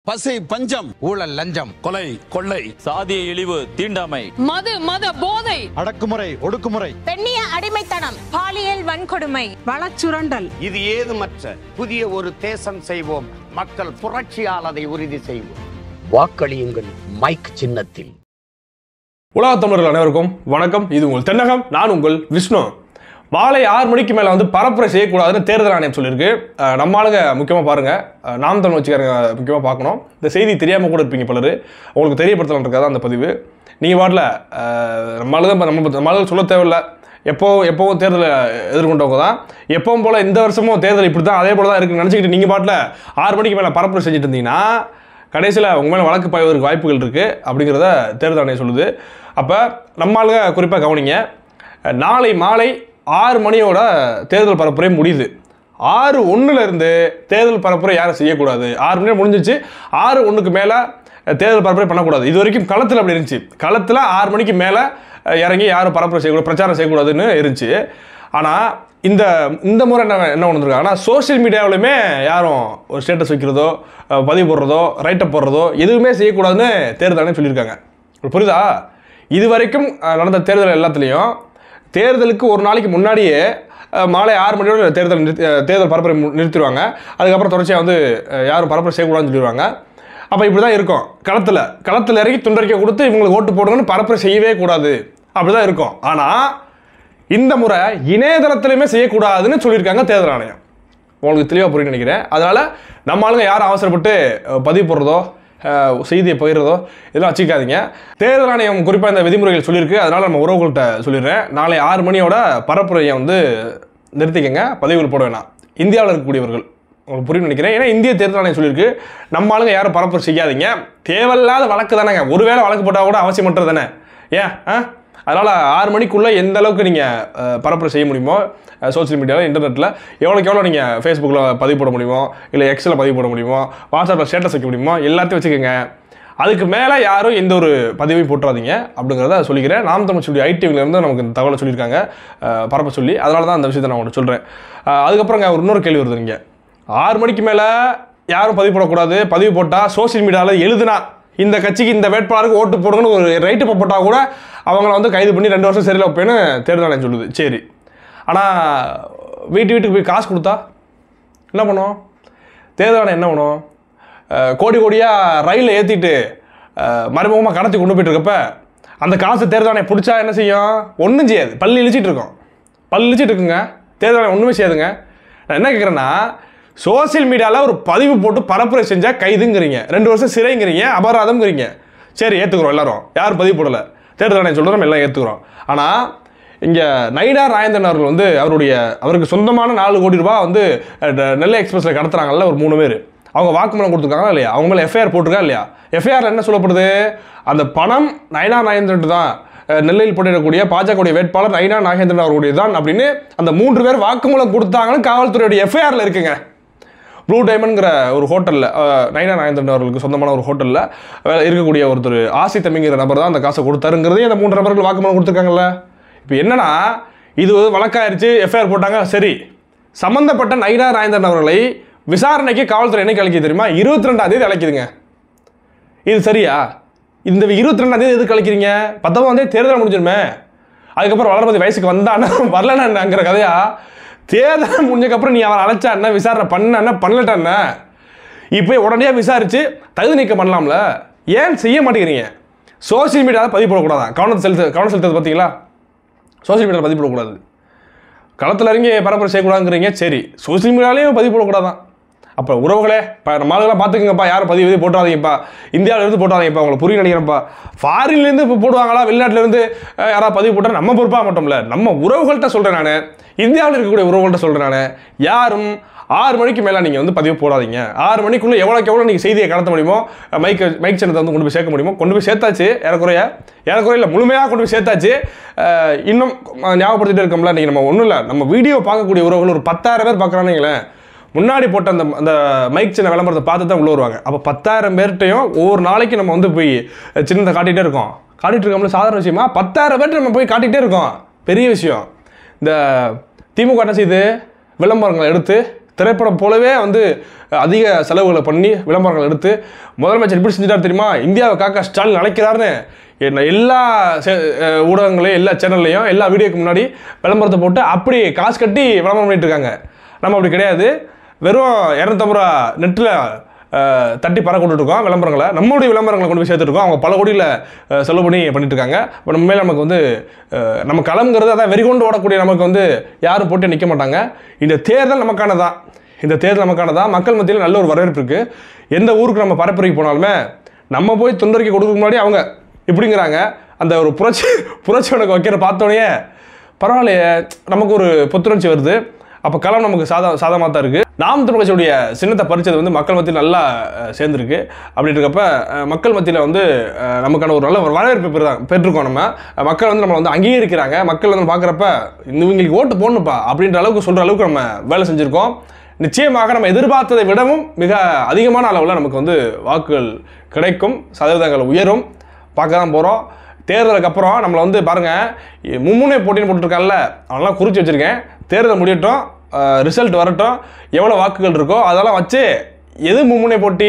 பசி பஞ்சம் ஊழல் லஞ்சம் கொலை கொள்ளை சாதிய இழிவு தீண்டாமை மது மத போதை அடக்குமுறை ஒடுக்குமுறை பெண்ணிய அடிமைத்தனம் பாலியல் வன்கொடுமை வளச்சுரண்டல் இது ஏதுமற்ற புதிய ஒரு தேசம் செய்வோம் மக்கள் புரட்சியால் அதை உறுதி செய்வோம் வாக்களியுங்கள் மைக் சின்னத்தில் உலகத் தமிழர்கள் அனைவருக்கும் வணக்கம் இது உங்கள் தென்னகம் நான் உங்கள் விஷ்ணு மாலை ஆறு மணிக்கு மேலே வந்து பரப்புரை செய்யக்கூடாதுன்னு தேர்தல் ஆணையம் சொல்லியிருக்கு அஹ் நம்ம ஆளுங்க முக்கியமாக பாருங்கள் நாம் தமிழ் வச்சுக்காரங்க முக்கியமாக பார்க்கணும் இந்த செய்தி தெரியாமல் கூட இருப்பீங்க பலர் உங்களுக்கு தெரியப்படுத்தலாம் இருக்காது அந்த பதிவு நீங்கள் பாட்டில் நம்ம ஆளுங்க இப்ப நம்ம நம்ம ஆளுங்க சொல்ல தேவையில்ல எப்போ எப்போவும் தேர்தலை எதிர்கொண்டவங்க தான் எப்பவும் போல் இந்த வருஷமும் தேர்தல் இப்படி தான் அதே போல் தான் இருக்குன்னு நினச்சிக்கிட்டு நீங்கள் பாட்டில் ஆறு மணிக்கு மேலே பரப்புரை செஞ்சுட்டு இருந்தீங்கன்னா கடைசியில் உங்க மேலே வழக்கு பாய்வதற்கு வாய்ப்புகள் இருக்குது அப்படிங்கிறத தேர்தல் ஆணையம் சொல்லுது அப்போ நம்ம ஆளுங்க குறிப்பாக கவனிங்க நாளை மாலை ஆறு மணியோட தேர்தல் பரப்புரை முடியுது ஆறு ஒண்ணுல இருந்து தேர்தல் பரப்புரை யாரும் செய்யக்கூடாது ஆறு மணி நேரம் முடிஞ்சிச்சு ஆறு ஒன்றுக்கு மேலே தேர்தல் பரப்புரை பண்ணக்கூடாது இது வரைக்கும் களத்தில் அப்படி இருந்துச்சு களத்தில் ஆறு மணிக்கு மேலே இறங்கி யாரும் பரப்புரை செய்யக்கூடாது பிரச்சாரம் செய்யக்கூடாதுன்னு இருந்துச்சு ஆனால் இந்த இந்த முறை என்ன என்ன உணர்ந்துருக்காங்கன்னா சோஷியல் மீடியாவிலுமே யாரும் ஒரு ஸ்டேட்டஸ் வைக்கிறதோ அஹ், பதிவு போடுறதோ ரைட்டப் போடுறதோ எதுவுமே செய்யக்கூடாதுன்னு தேர்தல் ஆணையம் சொல்லியிருக்காங்க உங்களுக்கு புரியுதா இது வரைக்கும் அஹ், நடந்த தேர்தல் எல்லாத்துலேயும் தேர்தலுக்கு ஒரு நாளைக்கு முன்னாடியே அஹ், மாலை ஆறு மணியோட தேர்தல் நிறுத்தி அஹ், தேர்தல் பரப்புரை மு- நிறுத்திடுவாங்க அதுக்கப்புறம் தொடர்ச்சியாக வந்து அஹ், யாரும் பரப்புரை செய்யக்கூடாதுன்னு சொல்லிடுவாங்க அப்போ இப்படி தான் இருக்கும் களத்தில் களத்தில் இறங்கி துண்டறிக்கை கொடுத்து இவங்களுக்கு ஓட்டு போடுங்கன்னு பரப்புரை செய்யவே கூடாது அப்படி தான் இருக்கும் ஆனால் இந்த முறை இணையதளத்திலுமே செய்யக்கூடாதுன்னு சொல்லியிருக்காங்க தேர்தல் ஆணையம் உங்களுக்கு தெளிவாக புரியும் நினைக்கிறேன் அதனால் நம்ம ஆளுங்க யாரும் அவசரப்பட்டு அஹ், பதிவு போடுறதோ அஹ், செய்தியை பகிர்றதோ இதெல்லாம் வச்சுக்காதீங்க தேர்தல் ஆணையம் குறிப்பாக இந்த விதிமுறைகள் சொல்லியிருக்கு அதனால் நம்ம உறவுகள்கிட்ட சொல்லிடுறேன் நாளை ஆறு மணியோட பரப்புரையை வந்து நிறுத்திக்கங்க பதிவுகள் போட வேணாம் இந்தியாவில் இருக்கக்கூடியவர்கள் உங்களுக்கு புரியும் நினைக்கிறேன் ஏன்னா இந்திய தேர்தல் ஆணையம் சொல்லியிருக்கு நம்ம ஆளுங்க யாரும் பரப்புரை செய்யாதீங்க தேவையில்லாத வழக்கு தானேங்க ஒருவேளை வழக்கு போட்டால் கூட அவசியமற்றது தானே ஏன் ஆ அதனால் ஆறு மணிக்குள்ளே எந்த அளவுக்கு நீங்கள் பரப்புரை செய்ய முடியுமோ சோஷியல் மீடியாவில் இன்டர்நெட்டில் எவ்வளோக்கு எவ்வளோ நீங்கள் ஃபேஸ்புக்கில் பதிவு போட முடியுமோ இல்லை எக்ஸில் பதிவு போட முடியுமோ வாட்ஸ்அப்பில் ஸ்டேட்டஸ் வைக்க முடியுமோ எல்லாத்தையும் வச்சுக்கோங்க அதுக்கு மேலே யாரும் எந்த ஒரு பதிவையும் போட்டுறாதீங்க அப்படிங்கிறத சொல்லிக்கிறேன் நாம் தமிழ் சொல்லி ஐடிவிலேருந்து நமக்கு இந்த தகவலை சொல்லியிருக்காங்க அஹ், பரப்ப சொல்லி அதனால தான் அந்த விஷயத்தை நான் உங்களுக்கு சொல்கிறேன் அதுக்கப்புறங்க ஒரு இன்னொரு கேள்வி வருது நீங்கள் ஆறு மணிக்கு மேலே யாரும் பதிவு போடக்கூடாது பதிவு போட்டால் சோஷியல் மீடியாவில் எழுதுனா இந்த கட்சிக்கு இந்த வேட்பாளருக்கு ஓட்டு போடுங்கன்னு ஒரு ரைட்டு போட்டால் கூட அவங்கள வந்து கைது பண்ணி ரெண்டு வருஷம் சரியில்லை வைப்பேன்னு தேர்தல் ஆணையம் சொல்லுது சரி ஆனால் வீட்டு வீட்டுக்கு போய் காசு கொடுத்தா என்ன பண்ணுவோம் தேர்தல் ஆணையம் என்ன பண்ணும் அஹ் கோடி கோடியாக ரயிலில் ஏற்றிட்டு மறைமுகமாக கடத்தி கொண்டு போயிட்டு இருக்கப்ப அந்த காசு தேர்தல் ஆணையம் பிடிச்சா என்ன செய்யும் ஒன்றும் செய்யாது பல்லு இழிச்சிட்டு இருக்கும் பல்லு இழிச்சிட்டு இருக்குங்க தேர்தல் ஆணையம் ஒன்றுமே செய்யாதுங்க நான் என்ன கேட்குறேன்னா சோஷியல் மீடியாவில் ஒரு பதிவு போட்டு பரப்புரை செஞ்சால் கைதுங்கிறீங்க ரெண்டு வருஷம் சிறைங்கிறீங்க அபராதம்ங்கிறீங்க சரி ஏற்றுக்குறோம் எல்லாரும் யாரும் பதிவு போடலை தேர்தல் ஆணையம் சொல்கிறோம் நம்ம எல்லாம் ஏற்றுக்குறோம் ஆனால் இங்கே நைடா ராயந்தன் அவர்கள் வந்து அவருடைய அவருக்கு சொந்தமான நாலு கோடி ரூபாய் வந்து அஹ், ட- நெல்லை எக்ஸ்பிரஸில் கடத்துறாங்கல்ல ஒரு மூணு பேர் அவங்க வாக்குமூலம் கொடுத்துருக்காங்களா இல்லையா அவங்க மேலே எஃப்ஐஆர் போட்டிருக்கா இல்லையா எஃப்ஐஆரில் என்ன சொல்லப்படுது அந்த பணம் நயனா நாகேந்திரன் தான் அஹ், நெல்லையில் போட்டியிடக்கூடிய பாஜகவுடைய வேட்பாளர் நயனா நாகேந்திரன் அவருடைய தான் அப்படின்னு அந்த மூன்று பேர் வாக்குமூலம் கொடுத்தாங்கன்னு காவல்துறையுடைய எஃப்ஐஆரில் இருக்குங்க ப்ளூ டைமண்ட்ங்கிற ஒரு ஹோட்டலில் நைனா நாயந்திரன் அவர்களுக்கு சொந்தமான ஒரு ஹோட்டலில் இருக்கக்கூடிய ஒருத்தர் ஆசி தம்பிங்கிற நபர் தான் அந்த காசை கொடுத்தாருங்கிறதே அந்த மூன்று நபர்கள் வாக்குமூலம் கொடுத்துருக்காங்கல்ல இப்போ என்னன்னா இது ஒரு வழக்காயிருச்சு எஃப்ஐஆர் போட்டாங்க சரி சம்பந்தப்பட்ட நைனா நாயந்திரன் அவர்களை விசாரணைக்கு காவல்துறை என்னைக்கு அழைக்கிது தெரியுமா இருபத்தி ரெண்டாம் தேதி அழைக்குதுங்க இது சரியா இந்த இருபத்தி ரெண்டாம் தேதி எதுக்கு அழைக்கிறீங்க பத்தொன்பதாம் தேதி தேர்தல் முடிஞ்சிருமே அதுக்கப்புறம் வளர்மதி வயசுக்கு வந்தான்னா வரலன்னாங்கிற கதையா தேர்தல் முடிஞ்சக்கப்புறம் நீ அவன் அழைச்சா என்ன விசாரணை பண்ண என்ன பண்ணலட்டா என்ன இப்போ உடனடியாக விசாரித்து தகுதி நீக்கம் பண்ணலாம்ல ஏன் செய்ய மாட்டேங்கிறீங்க சோஷியல் மீடியாவில் பதிவு போடக்கூடாதா கவனத்தை செலுத்து கவனம் செலுத்துறது பார்த்தீங்களா சோஷியல் மீடியாவில் பதிவு போடக்கூடாது களத்தில் இறங்கி பரப்புரை செய்யக்கூடாதுங்கிறீங்க சரி சோஷியல் மீடியாலையும் பதிவு போடக்கூடாதான் அப்போ உறவுகளே இப்போ நம்ம ஆளுங்களாம் பார்த்துக்கங்கப்பா யாரும் பதிவு எதுவும் போட்டுறாதீங்கப்பா இந்தியாவிலேருந்து போட்டுறாதீங்கப்பா உங்களுக்கு புரிய நினைக்கிறேன்ப்பா ஃபாரின்லேருந்து இப்போ போடுவாங்களா வெளிநாட்டிலேருந்து யாராவது பதிவு போட்டால் நம்ம பொறுப்பாக மாட்டோம்ல நம்ம உறவுகள்கிட்ட சொல்கிறேன் நான் இந்தியாவில் இருக்கக்கூடிய உறவுகள்கிட்ட சொல்கிறேன் நான் யாரும் ஆறு மணிக்கு மேலே நீங்கள் வந்து பதிவு போடாதீங்க ஆறு மணிக்குள்ளே எவ்வளோக்கு எவ்வளோ நீங்கள் செய்தியை கடத்த முடியுமோ மைக் மைக் சேனத்தை வந்து கொண்டு போய் சேர்க்க முடியுமோ கொண்டு போய் சேர்த்தாச்சு ஏறக்குறைய ஏறக்குறைய இல்லை முழுமையாக கொண்டு போய் சேர்த்தாச்சு அஹ், இன்னும் அஹ், ஞாபகப்படுத்திட்டே இருக்கோம்ல நீங்கள் நம்ம ஒன்றும் இல்லை நம்ம வீடியோ பார்க்கக்கூடிய உறவுகள் ஒரு பத்தாயிரம் பேர் பார்க்குறானுங்களேன் முன்னாடி போட்ட அந்த அந்த மைக் சின்ன விளம்பரத்தை பார்த்து தான் உள்ள வருவாங்க அப்போ பத்தாயிரம் பேர்கிட்டையும் ஒவ்வொரு நாளைக்கு நம்ம வந்து போய் சின்னதை காட்டிகிட்டே இருக்கோம் காட்டிகிட்டு இருக்கோம்ல சாதாரண விஷயமா பத்தாயிரம் பேர்கிட்ட நம்ம போய் காட்டிகிட்டே இருக்கோம் பெரிய விஷயம் இந்த திமுக என்ன செய்யுது விளம்பரங்களை எடுத்து திரைப்படம் போலவே வந்து அதிக செலவுகளை பண்ணி விளம்பரங்கள் எடுத்து முதலமைச்சர் எப்படி செஞ்சுட்டார் தெரியுமா இந்தியாவை காக்க ஸ்டாலின் அழைக்கிறாருன்னு என்ன எல்லா செ- அஹ் ஊடகங்களையும் எல்லா சேனல்லையும் எல்லா வீடியோக்கு முன்னாடி விளம்பரத்தை போட்டு அப்படி காசு கட்டி விளம்பரம் பண்ணிட்டு இருக்காங்க நம்ம அப்படி கிடையாது வெறும் இரநூத்தம்பது ரூபா நெட்டில் தட்டி பற கொண்டுட்டு இருக்கோம் விளம்பரங்களை நம்மளுடைய விளம்பரங்களை கொண்டு போய் சேர்த்துருக்கோம் அவங்க பல கோடியில் அஹ், செலவு பண்ணி பண்ணிட்டு இருக்காங்க இப்போ நம்ம மேலே நமக்கு வந்து அஹ், நம்ம களம்ங்கிறது அதான் வெறிகொண்டு ஓடக்கூடிய நமக்கு வந்து யாரும் போட்டு நிற்க மாட்டாங்க இந்த தேர்தல் நமக்கானதான் இந்த தேர்தல் நமக்கானதான் மக்கள் மத்தியில் நல்ல ஒரு வரவேற்பு இருக்குது எந்த ஊருக்கு நம்ம பரப்புரைக்கு போனாலுமே நம்ம போய் தொண்டறிக்கை கொடுக்க முன்னாடி அவங்க இப்படிங்கிறாங்க அந்த ஒரு புரட்சி புரட்சி உனக்கு வைக்கிற பார்த்தோன்னே பரவாயில்லையே நமக்கு ஒரு புத்துணர்ச்சி வருது அப்போ களம் நமக்கு சாதா சாதமாக தான் இருக்குது நாம் தமிழ் கட்சியுடைய சின்னத்தை பறிச்சது வந்து மக்கள் மத்தியில் நல்லா அஹ், சேர்ந்துருக்கு அப்படி இருக்கப்ப அஹ், மக்கள் மத்தியில் வந்து அஹ், நமக்கான ஒரு நல்ல ஒரு வரவேற்பு பெறுறாங்க பெற்றிருக்கோம் நம்ம அஹ், மக்கள் வந்து நம்மளை வந்து அங்கீகரிக்கிறாங்க மக்கள் வந்து பார்க்குறப்ப இவங்களுக்கு ஓட்டு போடணுப்பா அப்படின்ற அளவுக்கு சொல்கிற அளவுக்கு நம்ம வேலை செஞ்சுருக்கோம் நிச்சயமாக நம்ம எதிர்பார்த்ததை விடவும் மிக அதிகமான அளவில் நமக்கு வந்து வாக்குகள் கிடைக்கும் சதவீதங்கள் உயரும் பார்க்க தான் போகிறோம் தேர்தலுக்கு அப்புறம் நம்மளை வந்து பாருங்கள் மும்முனை போட்டின்னு போட்டுருக்கான்ல அவனெல்லாம் குறித்து வச்சுருக்கேன் தேர்தல் முடியட்டும் ரிசல்ட் வரட்டும் எவ்வளோ வாக்குகள் இருக்கோ அதெல்லாம் வச்சு எது மும்முனை போட்டி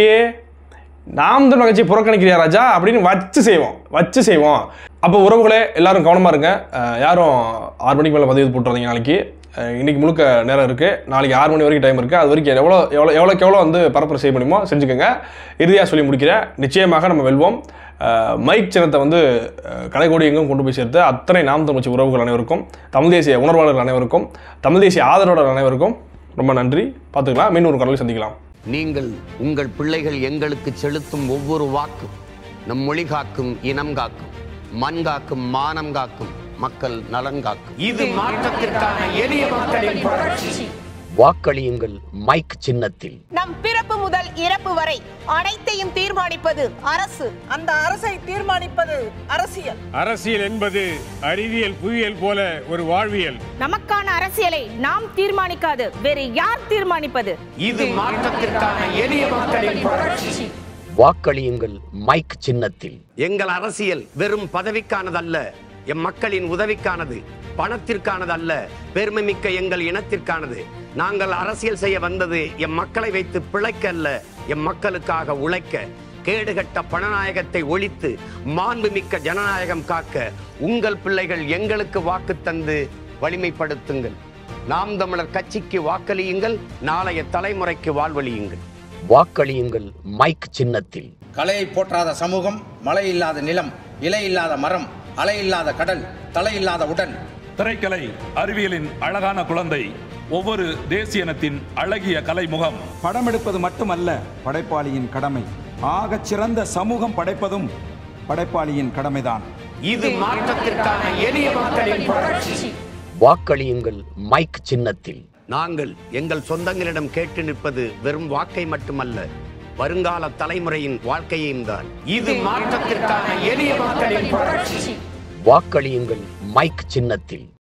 நாம் தமிழ் கட்சி புறக்கணிக்கிறியா ராஜா அப்படின்னு வச்சு செய்வோம் வச்சு செய்வோம் அப்போ உறவுகளே எல்லாரும் கவனமாக இருங்க அஹ் யாரும் ஆறு மணிக்கு மேலே பதிவு போட்டுறீங்க நாளைக்கு அஹ் இன்னைக்கு முழுக்க நேரம் இருக்குது நாளைக்கு ஆறு மணி வரைக்கும் டைம் இருக்குது அது வரைக்கும் எவ்வளோ எவ்வளோ எவ்வளோக்கு எவ்வளோ வந்து பரப்புரை செய்ய முடியுமோ செஞ்சுக்கோங்க இறுதியாக சொல்லி முடிக்கிறேன் நிச்சயமாக நம்ம வெல்வோம் அஹ் மைக் சின்னத்தை வந்து அஹ் கடைகோடி எங்கும் கொண்டு போய் சேர்த்து அத்தனை நாம் தமிழ் கட்சி உறவுகள் அனைவருக்கும் தமிழ் தேசிய உணர்வாளர்கள் அனைவருக்கும் தமிழ் தேசிய ஆதரவாளர்கள் அனைவருக்கும் ரொம்ப நன்றி பார்த்துக்கலாம் மீண்டும் ஒரு கடலில் சந்திக்கலாம் நீங்கள் உங்கள் பிள்ளைகள் எங்களுக்கு செலுத்தும் ஒவ்வொரு வாக்கும் நம் மொழி காக்கும் இனம் காக்கும் மண் காக்கும் மானம் காக்கும் மக்கள் நலன் காக்கும் இது மாற்றத்திற்கான எளிய மக்களின் புரட்சி வாக்களியுங்கள் மைக் சின்னத்தில் நம் பிறப்பு முதல் இறப்பு வரை அனைத்தையும் தீர்மானிப்பது அரசு அந்த அரசை தீர்மானிப்பது அரசியல் அரசியல் என்பது அறிவியல் புவியியல் போல ஒரு வாழ்வியல் நமக்கான அரசியலை நாம் தீர்மானிக்காது வேறு யார் தீர்மானிப்பது இது மாற்றத்திற்கான எளிய மக்களின் புரட்சி வாக்களியுங்கள் மைக் சின்னத்தில் எங்கள் அரசியல் வெறும் பதவிக்கானதல்ல எம் மக்களின் உதவிக்கானது பணத்திற்கானது அல்ல பெருமை மிக்க எங்கள் இனத்திற்கானது நாங்கள் அரசியல் செய்ய வந்தது எம் மக்களை வைத்து பிழைக்க அல்ல எம் மக்களுக்காக உழைக்க கேடுகட்ட பணநாயகத்தை ஒழித்து மாண்புமிக்க ஜனநாயகம் காக்க உங்கள் பிள்ளைகள் எங்களுக்கு வாக்கு தந்து வலிமைப்படுத்துங்கள் நாம் தமிழர் கட்சிக்கு வாக்களியுங்கள் நாளைய தலைமுறைக்கு வாழ்வழியுங்கள் வாக்களியுங்கள் மைக் சின்னத்தில் கலையை போற்றாத சமூகம் மழை இல்லாத நிலம் இலை இல்லாத மரம் அலை இல்லாத கடல் தலை இல்லாத உடன் திரைக்கலை அறிவியலின் அழகான குழந்தை ஒவ்வொரு தேசிய இனத்தின் அழகிய கலை முகம் படம் எடுப்பது மட்டுமல்ல படைப்பாளியின் கடமை ஆகச் சிறந்த சமூகம் படைப்பதும் படைப்பாளியின் கடமைதான் இது மாற்றத்திற்கான எளிய மக்களின் புரட்சி வாக்களியுங்கள் மைக் சின்னத்தில் நாங்கள் எங்கள் சொந்தங்களிடம் கேட்டு நிற்பது வெறும் வாக்கை மட்டுமல்ல வருங்கால தலைமுறையின் வாழ்க்கையையும் தான் இது மாற்றத்திற்கான எளிய மக்களின் புரட்சி வாக்களியுங்கள் மைக் சின்னத்தில்